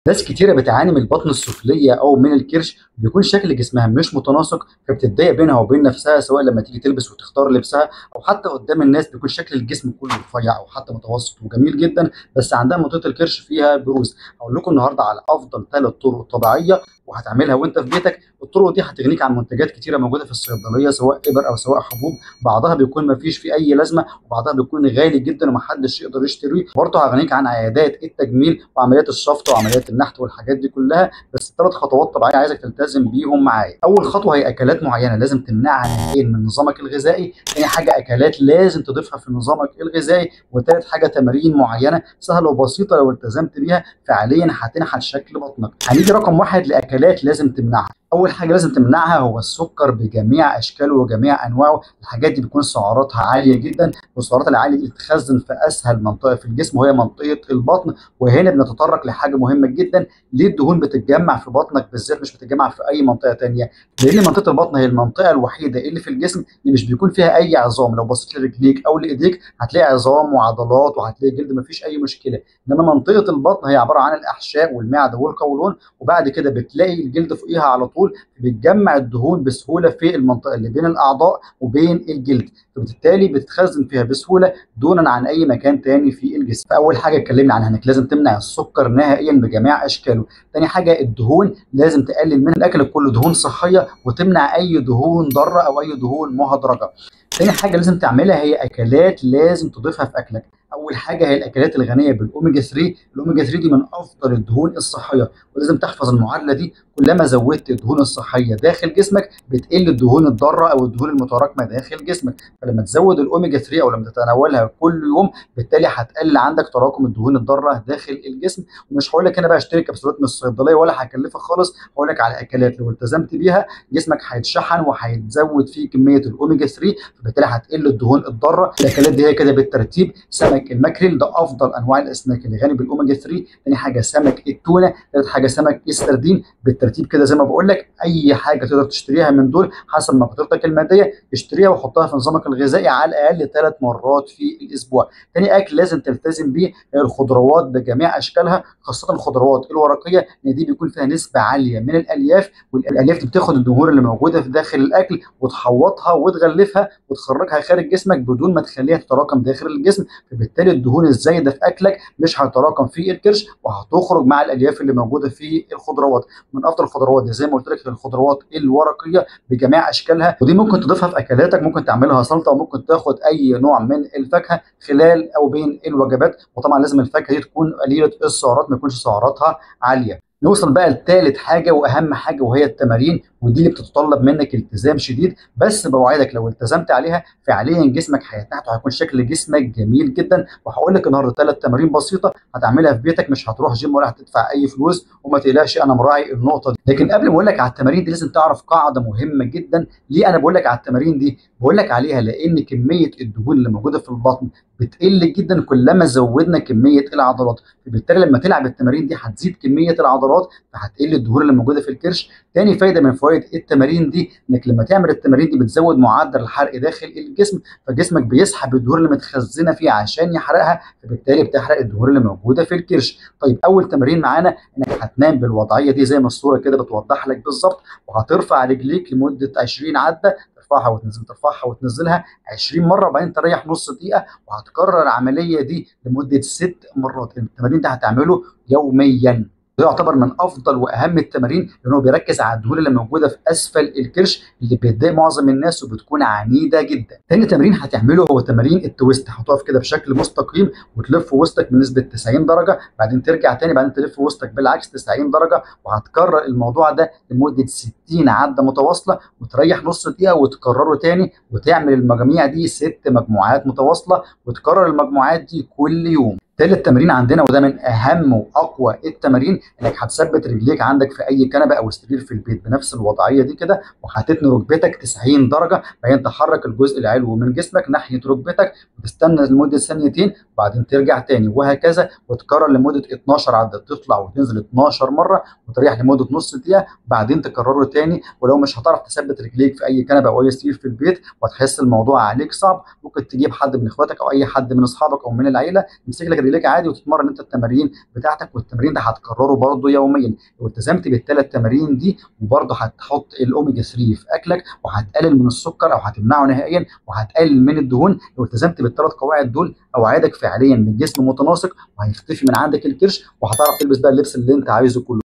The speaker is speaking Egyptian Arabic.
ناس كتيرة بتعاني من البطن السفلية أو من الكرش بيكون شكل جسمها مش متناسق فبتتضايق بينها وبين نفسها سواء لما تيجي تلبس وتختار لبسها أو حتى قدام الناس بيكون شكل الجسم كله رفيع أو حتى متوسط وجميل جدا بس عندها منطقة الكرش فيها بروز هقول لكم النهاردة على أفضل ثلاث طرق طبيعية وهتعملها وأنت في بيتك الطرق دي هتغنيك عن منتجات كتيرة موجودة في الصيدلية سواء إبر أو سواء حبوب بعضها بيكون مفيش فيه أي لازمة وبعضها بيكون غالي جدا ومحدش يقدر يشتريه برضه هغنيك عن عيادات التجميل وعمليات الشفط وعمليات النحت والحاجات دي كلها بس ثلاث خطوات طبيعيه عايزك تلتزم بيهم معايا اول خطوه هي اكلات معينه لازم تمنعها نهائيا من نظامك الغذائي ثاني حاجه اكلات لازم تضيفها في نظامك الغذائي وثالث حاجه تمارين معينه سهله وبسيطه لو التزمت بيها فعليا هتنحت شكل بطنك هنيجي رقم واحد لاكلات لازم تمنعها اول حاجه لازم تمنعها هو السكر بجميع اشكاله وجميع انواعه الحاجات دي بتكون سعراتها عاليه جدا والسعرات العاليه دي بتتخزن في اسهل منطقه في الجسم وهي منطقه البطن وهنا بنتطرق لحاجه مهمه جدا ليه الدهون بتتجمع في بطنك بالذات مش بتتجمع في اي منطقه تانية لان منطقه البطن هي المنطقه الوحيده اللي في الجسم اللي مش بيكون فيها اي عظام لو بصيت لرجليك او لايديك هتلاقي عظام وعضلات وهتلاقي جلد مفيش اي مشكله انما منطقه البطن هي عباره عن الاحشاء والمعده والقولون وبعد كده بتلاقي الجلد فوقيها على طول بتجمع الدهون بسهوله في المنطقه اللي بين الاعضاء وبين الجلد فبالتالي بتتخزن فيها بسهوله دونا عن اي مكان تاني في الجسم فاول حاجه اتكلمنا عنها انك لازم تمنع السكر نهائيا بجميع اشكاله تاني حاجه الدهون لازم تقلل من الاكل كله دهون صحيه وتمنع اي دهون ضاره او اي دهون مهدرجه تاني حاجه لازم تعملها هي اكلات لازم تضيفها في اكلك اول حاجه هي الاكلات الغنيه بالاوميجا 3 الاوميجا 3 دي من افضل الدهون الصحيه ولازم تحفظ المعادله دي كلما زودت الدهون الصحيه داخل جسمك بتقل الدهون الضاره او الدهون المتراكمه داخل جسمك فلما تزود الاوميجا 3 او لما تتناولها كل يوم بالتالي هتقلل عندك تراكم الدهون الضاره داخل الجسم ومش هقول لك انا بقى اشتري كبسولات من الصيدليه ولا هكلفك خالص هقول لك على اكلات لو التزمت بيها جسمك هيتشحن وهيتزود فيه كميه الاوميجا 3 فبالتالي هتقل الدهون الضاره الاكلات دي هي كده بالترتيب سمك الماكريل ده افضل انواع الاسماك اللي غني بالاوميجا 3 ثاني حاجه سمك التونه ثالث حاجه سمك السردين بالترتيب كده زي ما بقول لك اي حاجه تقدر تشتريها من دول حسب مقدرتك الماديه اشتريها وحطها في نظامك الغذائي على الاقل ثلاث مرات في الاسبوع ثاني اكل لازم تلتزم بيه الخضروات بجميع اشكالها خاصه الخضروات الورقيه لان دي بيكون فيها نسبه عاليه من الالياف والالياف دي بتاخد الدهون اللي موجوده في داخل الاكل وتحوطها وتغلفها وتخرجها خارج جسمك بدون ما تخليها تتراكم داخل الجسم فبالتالي الدهون الزايده في اكلك مش هتتراكم في الكرش وهتخرج مع الالياف اللي موجوده في الخضروات من افضل الخضروات دي زي ما قلت لك الخضروات الورقيه بجميع اشكالها ودي ممكن تضيفها في اكلاتك ممكن تعملها سلطه وممكن تاخد اي نوع من الفاكهه خلال او بين الوجبات وطبعا لازم الفاكهه دي تكون قليله السعرات ما يكونش سعراتها عاليه نوصل بقى لثالث حاجه واهم حاجه وهي التمارين ودي اللي بتتطلب منك التزام شديد بس بوعدك لو التزمت عليها فعليا جسمك هيرتاح وهيكون شكل جسمك جميل جدا وهقول لك النهارده ثلاث تمارين بسيطه هتعملها في بيتك مش هتروح جيم ولا هتدفع اي فلوس وما تقلقش انا مراعي النقطه دي لكن قبل ما اقول لك على التمارين دي لازم تعرف قاعده مهمه جدا ليه انا بقول لك على التمارين دي بقول لك عليها لان كميه الدهون اللي موجوده في البطن بتقل جدا كلما زودنا كميه العضلات فبالتالي لما تلعب التمارين دي هتزيد كميه العضلات فهتقل الدهون اللي موجوده في الكرش تاني فايده من فوائد التمارين دي انك لما تعمل التمارين دي بتزود معدل الحرق داخل الجسم فجسمك بيسحب الدهون اللي متخزنه فيه عشان يحرقها فبالتالي بتحرق الدهون اللي موجوده في الكرش طيب اول تمرين معانا انك هتنام بالوضعيه دي زي ما الصوره كده بتوضح لك بالظبط وهترفع رجليك لمده 20 عده ترفعها وتنزل ترفعها وتنزلها 20 مره وبعدين تريح نص دقيقه وهتكرر العمليه دي لمده ست مرات التمارين ده هتعمله يوميا ده يعتبر من افضل واهم التمارين لانه بيركز على الدهون اللي موجوده في اسفل الكرش اللي بتضايق معظم الناس وبتكون عنيده جدا. تاني تمرين هتعمله هو تمارين التويست هتقف كده بشكل مستقيم وتلف وسطك بنسبه 90 درجه بعدين ترجع تاني بعدين تلف وسطك بالعكس 90 درجه وهتكرر الموضوع ده لمده 60 عده متواصله وتريح نص دقيقه وتكرره تاني وتعمل المجاميع دي ست مجموعات متواصله وتكرر المجموعات دي كل يوم. تالت تمرين عندنا وده من اهم واقوى التمارين انك هتثبت رجليك عندك في اي كنبه او سرير في البيت بنفس الوضعيه دي كده وهتتني ركبتك 90 درجه بعدين تحرك الجزء العلوي من جسمك ناحيه ركبتك وتستنى لمده ثانيتين وبعدين ترجع تاني وهكذا وتكرر لمده 12 عده تطلع وتنزل 12 مره وتريح لمده نص دقيقه وبعدين تكرره تاني ولو مش هتعرف تثبت رجليك في اي كنبه او اي سرير في البيت وهتحس الموضوع عليك صعب ممكن تجيب حد من اخواتك او اي حد من اصحابك او من العيله يمسك لك رجليك عادي وتتمرن انت التمارين بتاعتك والتمرين ده هتكرره برضه يوميا لو التزمت بالثلاث تمارين دي وبرضه هتحط الاوميجا 3 في اكلك وهتقلل من السكر او هتمنعه نهائيا وهتقلل من الدهون لو التزمت بالثلاث قواعد دول اوعدك فعليا بالجسم متناسق وهيختفي من عندك الكرش وهتعرف تلبس بقى اللبس اللي انت عايزه كله